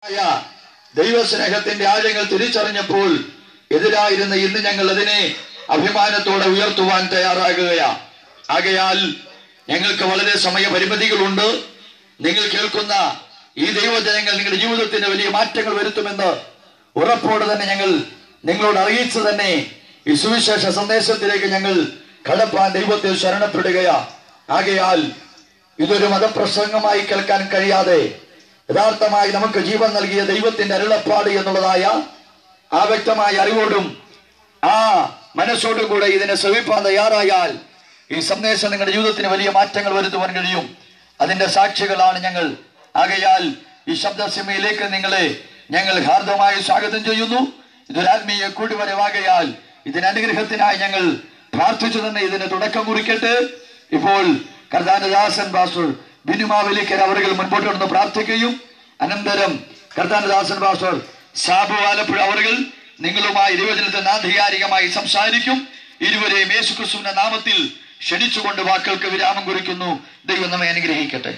ആയ ദൈവസ്നേഹത്തിന്റെ ആഴങ്ങൾ തിരിച്ചറിഞ്ഞപ്പോൾ എതിരായിരുന്ന ഇന്ന് ഞങ്ങൾ അതിനെ അഭിമാനത്തോടെ ഉയർത്തുവാൻ തയ്യാറാകുകയാ ആകയാൽ ഞങ്ങൾക്ക് വളരെ സമയപരിമിതികളുണ്ട് നിങ്ങൾ കേൾക്കുന്ന ഈ ദൈവജനങ്ങൾ നിങ്ങളുടെ ജീവിതത്തിന് വലിയ മാറ്റങ്ങൾ വരുത്തുമെന്ന് ഉറപ്പോടെ തന്നെ ഞങ്ങൾ നിങ്ങളോട് അറിയിച്ചു തന്നെ ഈ സുവിശേഷ സന്ദേശത്തിലേക്ക് ഞങ്ങൾ കടപ്പാൻ ദൈവത്തിൽ ശരണപ്പെടുകയാ ആകയാൽ ഇതൊരു മതപ്രസംഗമായി കേൾക്കാൻ കഴിയാതെ യഥാർത്ഥമായി നമുക്ക് ജീവൻ നൽകിയ ദൈവത്തിന്റെ അരുളപ്പാട് എന്നുള്ളതായ ആ വ്യക്തമായ അറിവോടും ആ മനസ്സോടും കൂടെ ഇതിനെ ശ്രമിപ്പാൻ തയ്യാറായാൽ ഈ സന്ദേശം നിങ്ങളുടെ ജീവിതത്തിന് വലിയ മാറ്റങ്ങൾ വരുത്തുവാൻ കഴിയും അതിന്റെ സാക്ഷികളാണ് ഞങ്ങൾ ആകയാൽ ഈ ശബ്ദസിമയിലേക്ക് നിങ്ങളെ ഞങ്ങൾ ഹാർദമായി സ്വാഗതം ചെയ്യുന്നു ഇതൊരു ആത്മീയ കൂടിവരവാകയാൽ ഇതിന് അനുഗ്രഹത്തിനായി ഞങ്ങൾ പ്രാർത്ഥിച്ചു തന്നെ ഇതിന് തുടക്കം കുറിക്കട്ടെ ഇപ്പോൾ കർദാനദാസൻ പാസ്റ്റർ ബിനുമാവലിക്കർ അവർ മുൻപോട്ട് വന്ന് പ്രാർത്ഥിക്കുകയും അനന്തരം കർദാനദാസൻ പാസ്റ്റർ സാബു ആലപ്പുഴ അവർ നിങ്ങളുമായി ഇരുവചനത്തിൽ ആധികാരികമായി സംസാരിക്കും ഇരുവരെയും യേശു ക്രിസ്തുവിന്റെ നാമത്തിൽ ക്ഷണിച്ചുകൊണ്ട് വാക്കുകൾക്ക് വിരാമം കുറിക്കുന്നു ദൈവം നമ്മെ അനുഗ്രഹിക്കട്ടെ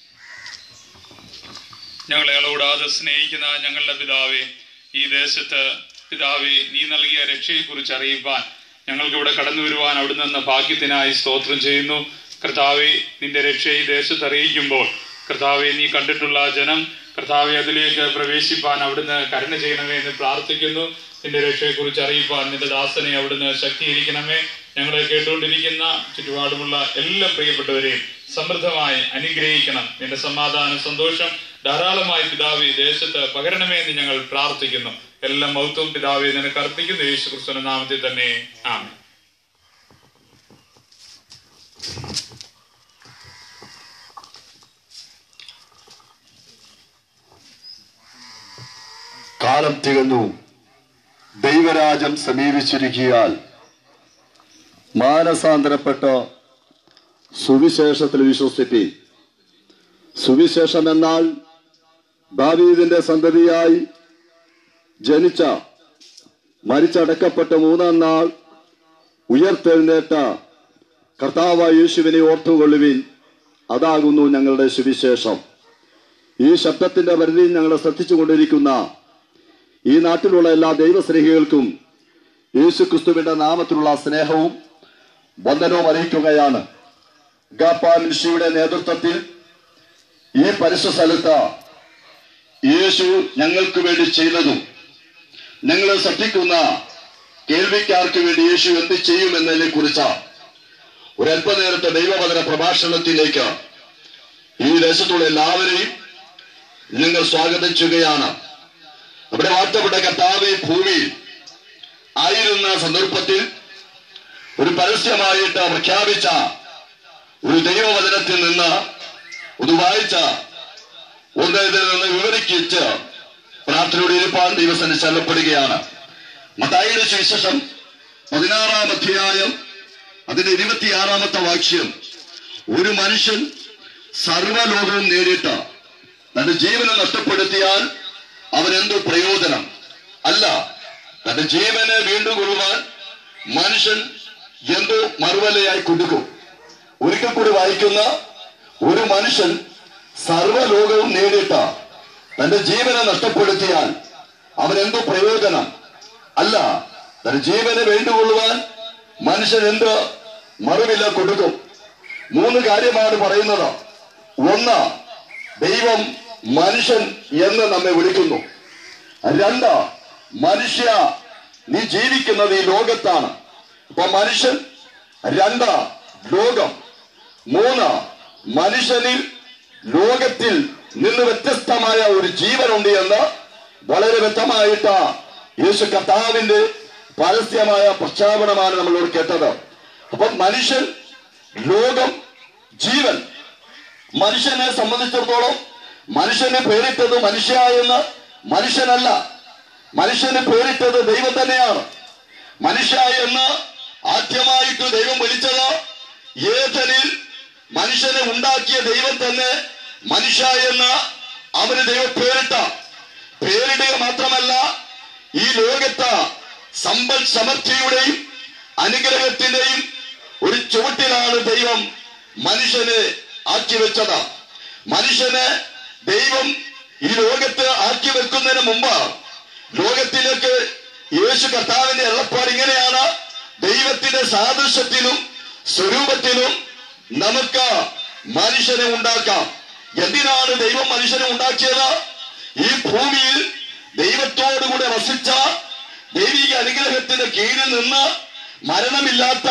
ഞങ്ങളെ അളവിടാതെ സ്നേഹിക്കുന്ന ഞങ്ങളുടെ പിതാവേ ഈ ദേശത്ത് പിതാവേ നീ നൽകിയ രക്ഷയെക്കുറിച്ച് അറിയിപ്പാൻ ഞങ്ങൾക്ക് ഇവിടെ കടന്നു വരുവാൻ അവിടുന്ന് എന്ന ഭാഗ്യത്തിനായി സ്തോത്രം ചെയ്യുന്നു കർത്താവെ നിന്റെ രക്ഷ ഈ ദേശത്ത് അറിയിക്കുമ്പോൾ കർത്താവെ നീ കണ്ടിട്ടുള്ള ജനം കർത്താവെ അതിലേക്ക് പ്രവേശിപ്പാൻ അവിടുന്ന് കരുണ ചെയ്യണമേ എന്ന് പ്രാർത്ഥിക്കുന്നു നിന്റെ രക്ഷയെക്കുറിച്ച് അറിയിപ്പാൻ നിന്റെ ദാസനെ അവിടുന്ന് ശക്തീകരിക്കണമേ ഞങ്ങളെ കേട്ടുകൊണ്ടിരിക്കുന്ന ചുറ്റുപാടുമുള്ള എല്ലാ പ്രിയപ്പെട്ടവരെയും സമൃദ്ധമായി അനുഗ്രഹിക്കണം നിന്റെ സമാധാന സന്തോഷം ധാരാളമായി പിതാവി ദേശത്ത് പകരണമേ എന്ന് ഞങ്ങൾ പ്രാർത്ഥിക്കുന്നു എല്ലാ മൗത്വം പിതാവി നിനക്ക് അർപ്പിക്കുന്നു യേശു ക്രിസ്തുവിന്റെ നാമത്തിൽ തന്നെ ആമേൻ കാലം തികഞ്ഞു ദൈവരാജം സമീപിച്ചിരിക്കിയാൽ മാനസാന്തരപ്പെട്ട സുവിശേഷത്തിൽ വിശ്വസിപ്പി സുവിശേഷം എന്നാൽ ദാവീദിന്റെ സന്തതിയായി ജനിച്ച മരിച്ചടക്കപ്പെട്ട മൂന്നാം നാൾ ഉയർത്തെഴുന്നേറ്റ കർത്താവായ യേശുവിനെ ഓർത്തുകൊള്ളുവിൻ അതാകുന്നു ഞങ്ങളുടെ സുവിശേഷം ഈ ശബ്ദത്തിന്റെ പരിധി ഞങ്ങളെ ശ്രദ്ധിച്ചുകൊണ്ടിരിക്കുന്ന ഈ നാട്ടിലുള്ള എല്ലാ ദൈവസ്നേഹികൾക്കും യേശു ക്രിസ്തുവിന്റെ നാമത്തിലുള്ള സ്നേഹവും വന്ദനവും അറിയിക്കുകയാണ് ഗാപ്പ മിൻഷിയുടെ നേതൃത്വത്തിൽ ഈ പരിശു സ്ഥലത്ത് യേശു ഞങ്ങൾക്ക് വേണ്ടി ചെയ്തതും ഞങ്ങളെ ശ്രദ്ധിക്കുന്ന കേൾവിക്കാർക്ക് വേണ്ടി യേശു എന്ത് ചെയ്യുമെന്നതിനെ കുറിച്ച് ഒരല്പനേരത്തെ ദൈവവചന പ്രഭാഷണത്തിലേക്ക് ഈ ദേശത്തുള്ള എല്ലാവരെയും നിങ്ങൾ സ്വാഗതം ചെയ്യുകയാണ് അവിടെ വാർത്തപ്പെട്ട കർത്താവ് ഭൂമിയിൽ ആയിരുന്ന സന്ദർഭത്തിൽ ഒരു പരസ്യമായിട്ട് പ്രഖ്യാപിച്ച ഒരു ദൈവവചനത്തിൽ നിന്ന് ഒന്ന് വായിച്ച ഒന്ന് ഇതിൽ നിന്ന് വിവരിക്കിച്ച് പ്രാർത്ഥനയോട് ഇരുപ്പാൻ ദൈവസനെ ചെല്ലപ്പെടുകയാണ് മത്തായിയുടെ സുവിശേഷം പതിനാറാം അധ്യായം അതിന്റെ ഇരുപത്തിയാറാമത്തെ വാക്യം ഒരു മനുഷ്യൻ സർവ്വലോകവും നേരിട്ട് തന്റെ ജീവനെ നഷ്ടപ്പെടുത്തിയാൽ അവനെന്തു പ്രയോജനം അല്ല തന്റെ ജീവനെ വീണ്ടും കൊള്ളുവാൻ മനുഷ്യൻ എന്തോ മറുവലയായി കൊടുക്കും ഒരിക്കൽ കൂടി വായിക്കുന്ന ഒരു മനുഷ്യൻ സർവ്വലോകവും നേരിട്ട് തന്റെ ജീവനെ നഷ്ടപ്പെടുത്തിയാൽ അവനെന്തോ പ്രയോജനം അല്ല തന്റെ ജീവനെ വേണ്ടുകൊള്ളുവാൻ മനുഷ്യൻ എന്ത് മറുവില കൊടുക്കും മൂന്ന് കാര്യമാണ് പറയുന്നത് ഒന്ന് ദൈവം മനുഷ്യൻ എന്ന് നമ്മെ വിളിക്കുന്നു രണ്ട് മനുഷ്യ നീ ജീവിക്കുന്നത് ഈ ലോകത്താണ് അപ്പൊ മനുഷ്യൻ രണ്ട് ലോകം മൂന്ന് മനുഷ്യനിൽ ലോകത്തിൽ നിന്ന് വ്യത്യസ്തമായ ഒരു ജീവനുണ്ട് എന്ന് വളരെ വ്യക്തമായിട്ട് യേശു കർത്താവിന്റെ പരസ്യമായ പ്രഖ്യാപനമാണ് നമ്മളോട് കേട്ടത് അപ്പൊ മനുഷ്യൻ ലോകം ജീവൻ മനുഷ്യനെ സംബന്ധിച്ചിടത്തോളം മനുഷ്യന് പേരിട്ടത് മനുഷ്യ എന്ന് മനുഷ്യനല്ല മനുഷ്യന് പേരിട്ടത് ദൈവം തന്നെയാണ് മനുഷ്യ എന്ന് ആദ്യമായിട്ട് ദൈവം വിളിച്ചത് ഏതനിൽ മനുഷ്യനെ ഉണ്ടാക്കിയ ദൈവം തന്നെ മനുഷ്യ എന്ന് അവന് ദൈവം പേരിട്ട പേരിടുക മാത്രമല്ല ഈ ലോകത്ത് സമ്പൽ സമൃദ്ധിയുടെയും അനുഗ്രഹത്തിന്റെയും ഒരു ചുവട്ടിലാണ് ദൈവം മനുഷ്യനെ ആക്കി വെച്ചത് മനുഷ്യനെ ദൈവം ഈ ലോകത്ത് ആക്കി വെക്കുന്നതിന് മുമ്പ് ലോകത്തിലേക്ക് യേശു കർത്താവിന്റെ എള്ളപ്പാട് ഇങ്ങനെയാണ് ദൈവത്തിന്റെ സാദൃശ്യത്തിലും സ്വരൂപത്തിലും നമുക്ക് മനുഷ്യനെ ഉണ്ടാക്കാം എന്തിനാണ് ദൈവം മനുഷ്യനെ ഉണ്ടാക്കിയത് ഈ ഭൂമിയിൽ ദൈവത്തോടുകൂടെ വസിച്ച ദൈവിക അനുഗ്രഹത്തിന്റെ കീഴിൽ നിന്ന് മരണമില്ലാത്ത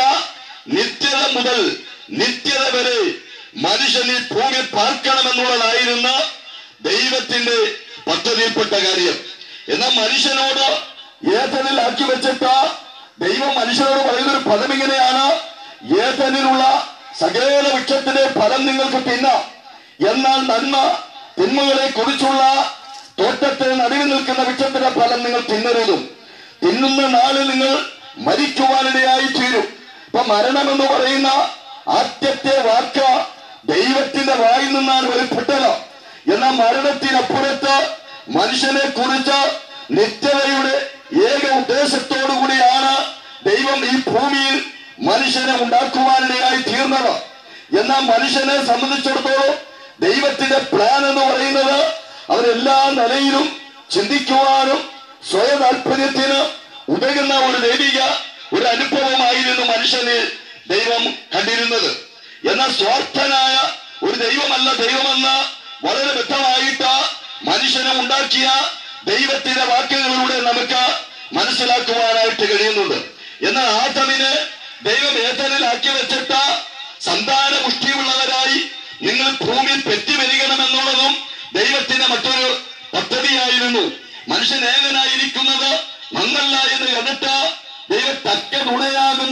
നിത്യത മുതൽ നിത്യത വരെ മനുഷ്യൻ ഈ ഭൂമി പാർക്കണമെന്നുള്ളതായിരുന്നു ദൈവത്തിന്റെ പദ്ധതിയിൽപ്പെട്ട കാര്യം എന്നാൽ മനുഷ്യനോട് ഏതനിൽ ആക്കി വെച്ചിട്ട് ദൈവം മനുഷ്യനോട് പറയുന്ന ഒരു പദം ഇങ്ങനെയാണ് ഏതനിലുള്ള സകല വൃക്ഷത്തിന്റെ ഫലം നിങ്ങൾക്ക് തിന്നാം എന്നാൽ നന്മ തിന്മകളെ കുറിച്ചുള്ള തോട്ടത്തിന് നടുവിൽ നിൽക്കുന്ന വൃക്ഷത്തിന്റെ ഫലം നിങ്ങൾ തിന്നരുതും തിന്നുന്ന നാളിൽ നിങ്ങൾ മരിക്കുവാനിടയായി തീരും ഇപ്പൊ മരണം എന്ന് പറയുന്ന ആദ്യത്തെ വാക്ക് ദൈവത്തിന്റെ വായിൽ നിന്നാണ് വെളിപ്പെട്ടത് എന്നാൽ മരണത്തിനപ്പുറത്ത് മനുഷ്യനെ കുറിച്ച് നിത്യതയുടെ ഏക ഉദ്ദേശത്തോടു കൂടിയാണ് ദൈവം ഈ ഭൂമിയിൽ മനുഷ്യനെ ഉണ്ടാക്കുവാനിടയായി തീർന്നത് എന്നാൽ മനുഷ്യനെ സംബന്ധിച്ചിടത്തോളം ദൈവത്തിന്റെ പ്ലാൻ എന്ന് പറയുന്നത് അവരെല്ലാ നിലയിലും ചിന്തിക്കുവാനും സ്വയ താല്പര്യത്തിന് ഉതകുന്ന ഒരു ദൈവിക ഒരു അനുഭവമായിരുന്നു മനുഷ്യന് ദൈവം കണ്ടിരുന്നത് എന്നാൽ സ്വാർത്ഥനായ ഒരു ദൈവമല്ല ദൈവമെന്ന് വളരെ വ്യക്തമായിട്ട് മനുഷ്യനെ ഉണ്ടാക്കിയ ദൈവത്തിന്റെ വാക്കുകളിലൂടെ നമുക്ക് മനസ്സിലാക്കുവാനായിട്ട് കഴിയുന്നുണ്ട് എന്നാൽ ആദമിനെ ദൈവം ഏതനിലാക്കി വെച്ചിട്ട സന്താന പുഷ്ടിയുള്ളവരായി നിങ്ങൾ ഭൂമിയിൽ പെറ്റുവരികണമെന്നുള്ളതും ദൈവത്തിന്റെ മറ്റൊരു പദ്ധതിയായിരുന്നു മനുഷ്യൻ ഏകനായിരിക്കുന്നത് നന്നല്ല എന്ന് കണ്ടിട്ട് ദൈവം തക്ക തുണയാകുന്ന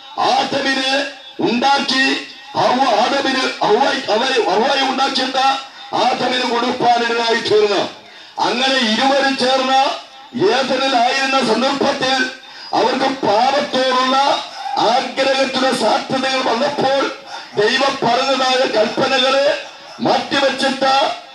ആദമിനെ ഉണ്ടാക്കി ഹൗവ ആദമിന് ഹൗവായി അവരെ ഹൗവായി ഉണ്ടാക്കിയിട്ട് ആദമിന് കൊടുപ്പാനിടയായി തീർന്നു അങ്ങനെ ഇരുവരും ചേർന്ന് ഏതനിലായിരുന്ന സന്ദർഭത്തിൽ അവർക്ക് പാപത്തോടുള്ള ആഗ്രഹത്തിന്റെ സാധ്യതകൾ വന്നപ്പോൾ ദൈവം പറഞ്ഞതായ കൽപ്പനകളെ മാറ്റിവെച്ചിട്ട്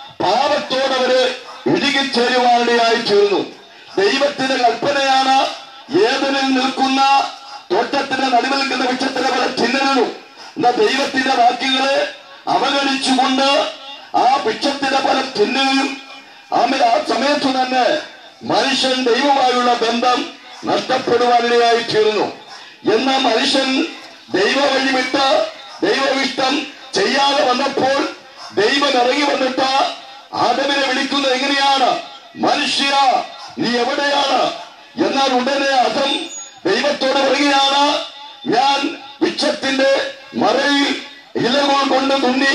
പാപത്തോടവര് ഇഴുകിച്ചേരുവാനിടയായി തീർന്നു ദൈവത്തിന്റെ കൽപ്പനയാണ് ഏതനിൽ നിൽക്കുന്ന തോട്ടത്തിന്റെ നടുവിൽ നിൽക്കുന്ന വൃക്ഷത്തിന്റെ പല ചിഹ്നങ്ങളും എന്ന ദൈവത്തിന്റെ വാക്കുകളെ അവഗണിച്ചുകൊണ്ട് ആ വൃക്ഷത്തിന്റെ പല തിന്നുകയും ആമേ ആ സമയത്ത് തന്നെ മനുഷ്യൻ ദൈവമായുള്ള ബന്ധം നഷ്ടപ്പെടുവാനിടയായി തീർന്നു എന്നാൽ മനുഷ്യൻ ദൈവ വഴി വിട്ട് ദൈവവിഷ്ടം ചെയ്യാതെ വന്നപ്പോൾ ദൈവം ഇറങ്ങി വന്നിട്ട് ആദമിനെ വിളിക്കുന്നത് എങ്ങനെയാണ് മനുഷ്യ നീ എവിടെയാണ് എന്നാൽ ഉടനെ അധം ദൈവത്തോട് പറയുകയാണ് ഞാൻ വൃക്ഷത്തിന്റെ മറയിൽ ഇലകൾ കൊണ്ട് തുന്നി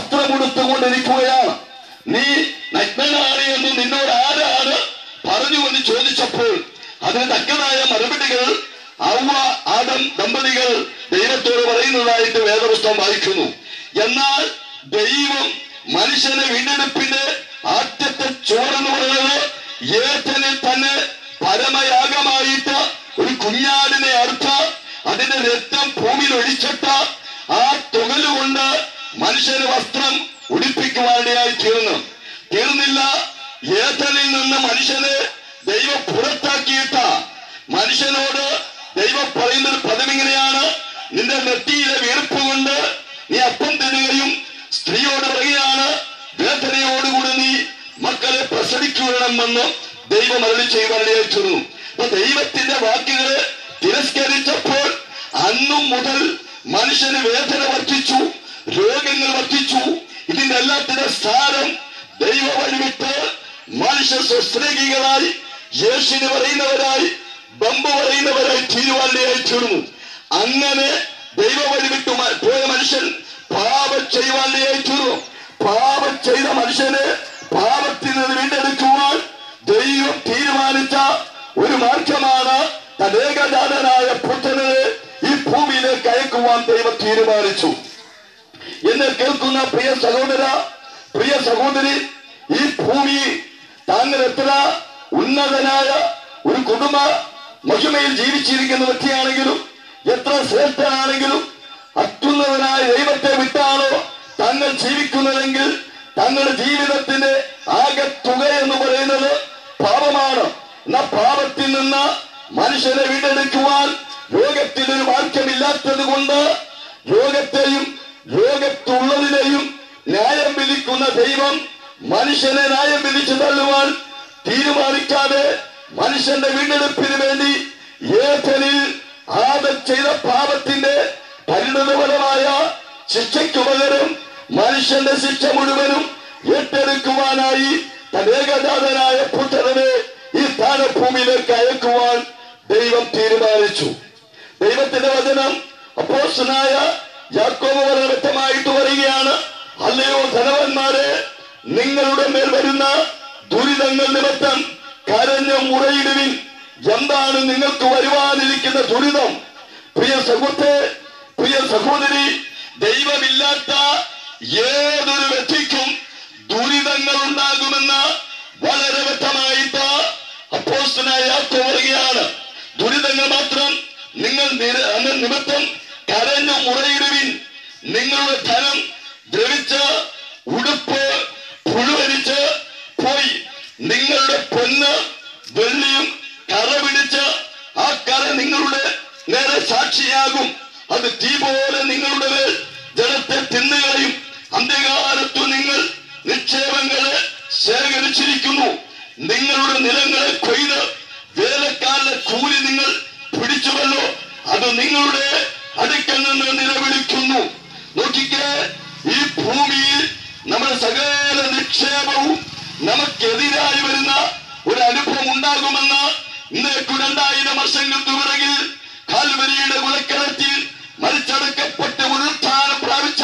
വസ്ത്രമുടുത്തുകൊണ്ടിരിക്കുകയാണ് നീ നഗ്നനാണ് എന്ന് നിന്നോട് ആരാണ് പറഞ്ഞു എന്ന് ചോദിച്ചപ്പോൾ അതിന് തക്കതായ മറുപടികൾ ഔവ ആദം ദമ്പതികൾ ദൈവത്തോട് പറയുന്നതായിട്ട് വേദപുസ്തകം വായിക്കുന്നു എന്നാൽ ദൈവം മനുഷ്യനെ വീണ്ടെടുപ്പിന്റെ ആദ്യത്തെ ചോറെന്ന് പറയുന്നത് ഏറ്റനിൽ തന്നെ പരമയാഗമായിട്ട് ഒരു കുഞ്ഞാടിനെ അറുത്ത അതിന്റെ രക്തം ഭൂമിയിൽ ഒഴിച്ചിട്ട് ആ തുകലുകൊണ്ട് മനുഷ്യന് വസ്ത്രം ഉടിപ്പിക്കുവാനിടയായി തീർന്നു തീർന്നില്ല ഏതനിൽ നിന്ന് മനുഷ്യനെ ദൈവം പുറത്താക്കിയിട്ട മനുഷ്യനോട് ദൈവം പറയുന്ന ഒരു പദം ഇങ്ങനെയാണ് നിന്റെ നെറ്റിയിലെ വീർപ്പ് കൊണ്ട് നീ അപ്പം തിന്നുകയും സ്ത്രീയോട് പറയുകയാണ് വേദനയോടുകൂടി നീ മക്കളെ പ്രസവിക്കുകണമെന്ന് ദൈവം അരളി ചെയ്യുവാനിടയായി തീർന്നു അപ്പൊ ദൈവത്തിന്റെ വാക്കുകളെ തിരസ്കരിച്ചപ്പോൾ അന്നും മുതൽ മനുഷ്യന് വേദന വർദ്ധിച്ചു രോഗങ്ങൾ വർദ്ധിച്ചു ഇതിന്റെ എല്ലാത്തിന്റെ സ്ഥാനം ദൈവ വഴിവിട്ട് മനുഷ്യ സ്വസ്ത്രേകികളായി യേശുവിന് പറയുന്നവരായി ബമ്പ് പറയുന്നവരായി തീരുവാനിടയായി തീർന്നു അങ്ങനെ ദൈവ വഴിവിട്ട് മ- പോയ മനുഷ്യൻ പാപം ചെയ്യുവാനിടയായി തീർന്നു പാപം ചെയ്ത മനുഷ്യനെ പാപത്തിൽ നിന്ന് വീണ്ടെടുക്കുവാൻ ദൈവം തീരുമാനിച്ച ഒരു മാർഗമാണ് തലേകജാതനായ പുത്രനെ ഈ ഭൂമിയിലേക്ക് അയക്കുവാൻ ദൈവം തീരുമാനിച്ചു എന്നെ കേൾക്കുന്ന പ്രിയ സഹോദര പ്രിയ സഹോദരി ഈ ഭൂമി താങ്കൾ എത്ര ഉന്നതനായ ഒരു കുടുംബ മഹിമയിൽ ജീവിച്ചിരിക്കുന്ന വ്യക്തിയാണെങ്കിലും എത്ര ശ്രേഷ്ഠനാണെങ്കിലും അത്യുന്നതനായ ദൈവത്തെ വിട്ടാണോ താങ്കൾ ജീവിക്കുന്നതെങ്കിൽ തങ്ങളുടെ ജീവിതത്തിന്റെ ആകെ തുക എന്ന് പറയുന്നത് പാപമാണ് എന്നാ പാപത്തിൽ നിന്ന് മനുഷ്യനെ വീണ്ടെടുക്കുവാൻ ലോകത്തിനൊരു മാർഗമില്ലാത്തത് കൊണ്ട് ലോകത്തെയും ലോകത്തുള്ളതിനെയും ന്യായം വിധിക്കുന്ന ദൈവം മനുഷ്യനെ ന്യായം വിധിച്ചു തള്ളുവാൻ കൊടുക്കാതെ മനുഷ്യന്റെ വീണ്ടെടുപ്പിന് വേണ്ടി ഏഥനിൽ ആദം ചെയ്ത പാപത്തിന്റെ പരിണതഫലമായ ശിക്ഷയ്ക്ക് പകരം മനുഷ്യന്റെ ശിക്ഷ മുഴുവനും ഏറ്റെടുക്കുവാനായി തന്റെ ഏകജാതനായ പുത്രനെ ഈ താഴഭൂമിയിലേക്ക് അയക്കുവാൻ ദൈവം തീരുമാനിച്ചു ദൈവത്തിന്റെ വചനം അപ്പോസ്റ്റനായ യാക്കോബ് വളരെ വ്യക്തമായിട്ട് വരികയാണ് അല്ലയോ ധനവന്മാരെ നിങ്ങളുടെ മേൽ വരുന്ന ദുരിതങ്ങൾ നിമിത്തം കരഞ്ഞ് മുറയിടുവിൻ എന്താണ് നിങ്ങൾക്ക് വരുവാനിരിക്കുന്ന ദുരിതം പ്രിയ സുഹൃത്തെ പ്രിയ സഹോദരി ദൈവമില്ലാത്ത ഏതൊരു വ്യക്തിക്കും ദുരിതങ്ങൾ ഉണ്ടാകുമെന്ന് വളരെ വ്യക്തമായിട്ട് അപ്പോസ്റ്റനായ യാക്കോബ് പറയുകയാണ് ദുരിതങ്ങൾ മാത്രം നിങ്ങൾ നിര- അന്ന് നിമിത്തം കരഞ്ഞു മുറയിടുവിൻ നിങ്ങളുടെ ധനം ദ്രവിച്ച് ഉടുപ്പ് പുഴുവരിച്ച് പോയി നിങ്ങളുടെ പൊന്ന് വെള്ളിയും കറ പിടിച്ച് ആ കറ നിങ്ങളുടെ നേരെ സാക്ഷിയാകും അത് തീ പോലെ നിങ്ങളുടെ മേൽ ജലത്തെ തിന്നുകളയും അന്ത്യകാലത്തു നിങ്ങൾ നിക്ഷേപങ്ങളെ ശേഖരിച്ചിരിക്കുന്നു നിങ്ങളുടെ നിലങ്ങളെ കൊയ്ത് വേലക്കാരുടെ കൂലി നിങ്ങൾ പിടിച്ചുവല്ലോ അത് നിങ്ങളുടെ അടുക്കൽ നിന്ന് നിലവിളിക്കുന്നു നോക്കിക്കേ ഈ ഭൂമിയിൽ നമ്മുടെ സകല നിക്ഷേപവും നമുക്കെതിരായി വരുന്ന ഒരു അനുഭവം ഉണ്ടാകുമെന്ന് ഇന്നേക്കു രണ്ടായിരം വർഷങ്ങൾക്ക് പിറകിൽ കാൽവരിയുടെ കുലക്കരത്തിൽ മരിച്ചടക്കപ്പെട്ട് ഉരുത്ഥാനം പ്രാപിച്ച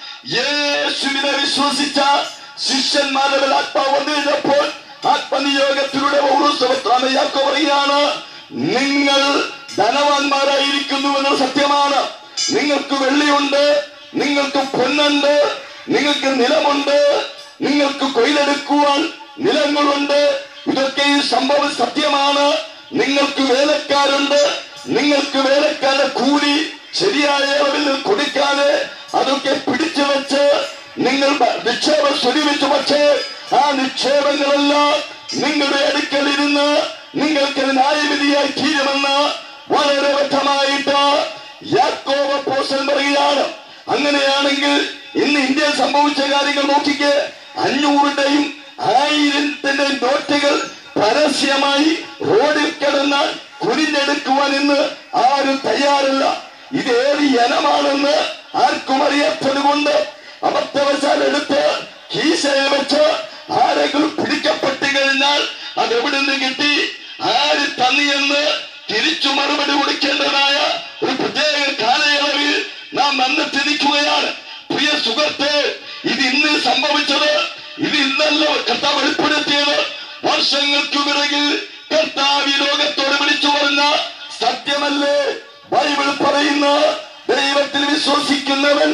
യേശുവിനെ വിശ്വസിച്ച ശിഷ്യന്മാരുടെ മേൽ ആത്മാവ് വന്നിരുന്നപ്പോൾ ആത്മനിയോഗത്തിലൂടെ യാക്കോ പറയുകയാണ് നിങ്ങൾ ധനവാന്മാരായിരിക്കുന്നു എന്നത് സത്യമാണ് നിങ്ങൾക്ക് വെള്ളിയുണ്ട് നിങ്ങൾക്ക് പൊന്നുണ്ട് നിങ്ങൾക്ക് നിലമുണ്ട് നിങ്ങൾക്ക് കൊയ്തെടുക്കുവാൻ നിലങ്ങളുണ്ട് ഇതൊക്കെ ഈ സംഭവം സത്യമാണ് നിങ്ങൾക്ക് വേലക്കാരുണ്ട് നിങ്ങൾക്ക് വേലക്കാരുടെ കൂലി ശരിയായ അളവിൽ കൊടുക്കാതെ അതൊക്കെ പിടിച്ചു വെച്ച് നിങ്ങൾ ബ- നിക്ഷേപം സ്വരൂപിച്ചു പക്ഷേ ആ നിക്ഷേപങ്ങളെല്ലാം നിങ്ങളുടെ അടുക്കൽ ഇരുന്ന് നിങ്ങൾക്ക് ന്യായവിധിയായി തീരുമെന്ന് വളരെ വ്യക്തമായിട്ട് യാക്കോബ പോസ്റ്റൽ പറയുകയാണ് അങ്ങനെയാണെങ്കിൽ ഇന്ന് ഇന്ത്യയിൽ സംഭവിച്ച കാര്യങ്ങൾ നോക്കിക്ക് അഞ്ഞൂറിന്റെയും ആയിരത്തിന്റെ നോട്ടുകൾ പരസ്യമായി റോഡിൽ കിടന്ന് കുനിഞ്ഞെടുക്കുവാൻ ഇന്ന് ആരും തയ്യാറല്ല ഇത് ഏത് ഇനമാണെന്ന് ആർക്കും അറിയാത്തത് കൊണ്ട് അബദ്ധവശാൽ എടുത്ത് കീശയിൽ വെച്ച് ആരെങ്കിലും പിടിക്കപ്പെട്ട് കഴിഞ്ഞാൽ അത് എവിടെ നിന്ന് കിട്ടി ആര് തന്നിയെന്ന് തിരിച്ചു മറുപടി കൊടുക്കേണ്ടതായ ഒരു പ്രത്യേക കാലയളവിൽ നാം വന്നെത്തിരിക്കുകയാണ് പ്രിയ സുഹൃത്തെ ഇത് ഇന്ന് സംഭവിച്ചത് ഇത് ഇന്നല്ല കർത്താവ് വെളിപ്പെടുത്തിയത് വർഷങ്ങൾക്ക് പിറകിൽ കർത്താവ് ഈ ലോകത്തോട് വിളിച്ചു പറഞ്ഞ സത്യമല്ലേ ബൈബിൾ പറയുന്ന ദൈവത്തിൽ വിശ്വസിക്കുന്നവൻ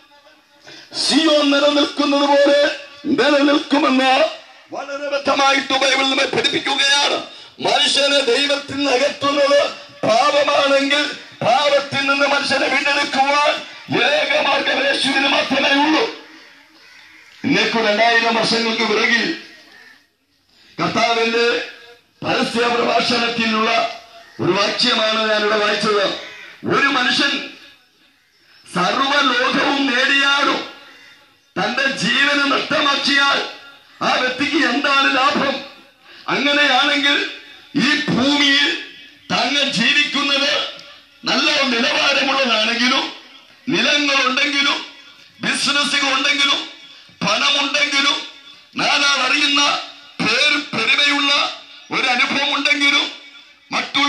സിയോൻ നിലനിൽക്കുന്നത് പോലെ നിലനിൽക്കുമെന്ന് വളരെ വ്യക്തമായിട്ട് ബൈബിൾ നമ്മെ പഠിപ്പിക്കുകയാണ് മനുഷ്യനെ ദൈവത്തിൽ നിന്ന് അകറ്റുന്നത് പാപമാണെങ്കിൽ പാപത്തിൽ നിന്ന് മനുഷ്യനെ വീണ്ടെടുക്കുവാൻ ഏകമാർഗം യേശുവിന് മാത്രമേ ഉള്ളൂ ഇന്നേക്കു രണ്ടായിരം വർഷങ്ങൾക്ക് പിറകിൽ കർത്താവിന്റെ പരസ്യ പ്രഭാഷണത്തിലുള്ള ഒരു വാക്യമാണ് ഞാനിവിടെ വായിച്ചത് ഒരു മനുഷ്യൻ സർവലോകവും നേടിയാലും തന്റെ ജീവന് നഷ്ടമാക്കിയാൽ ആ വ്യക്തിക്ക് എന്താണ് ലാഭം അങ്ങനെയാണെങ്കിൽ ഈ ഭൂമിയിൽ തങ്ങൾ ജീവിക്കുന്നത് നല്ല നിലവാരമുള്ളതാണെങ്കിലും നിലങ്ങളുണ്ടെങ്കിലും ബിസിനസ്സുകൾ ഉണ്ടെങ്കിലും പണമുണ്ടെങ്കിലും നാലാൾ അറിയുന്ന പേര് പെരുമയുള്ള ഒരു അനുഭവം ഉണ്ടെങ്കിലും മറ്റു